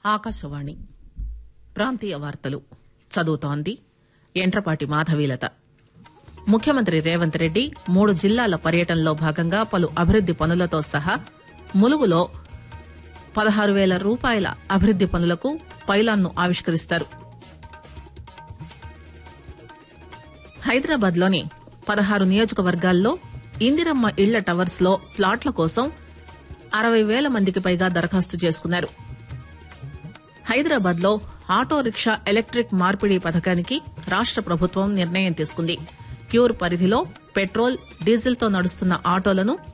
ఆకాశవాణి ప్రాంతీయ వార్తలు చదువుతోంది ఎంట్రపాటి మాధవీలత ముఖ్యమంత్రి రేవంత్ రెడ్డి మూడు జిల్లాల పర్యటనలో భాగంగా పలు అభివృద్ది పనులతో సహా ములుగులో పదహారు పేల రూపాయల అభివృద్ది పనులకు పైలాన్ను ఆవిష్కరిస్తారు హైదరాబాద్ లోని పదహారు నియోజకవర్గాల్లో ఇందిరమ్మ ఇళ్ల టవర్స్ లో ప్లాట్ల కోసం అరవై పేల మందికి పైగా దరఖాస్తు చేసుకున్నారు హైదరాబాద్ లో ఆటో రిక్షా ఎలక్ట్రిక్ మార్పిడి పథకానికి రాష్ట ప్రభుత్వం నిర్ణయం తీసుకుంది క్యూర్ పరిధిలో పెట్రోల్ డీజిల్ తో నడుస్తున్న ఆటోలను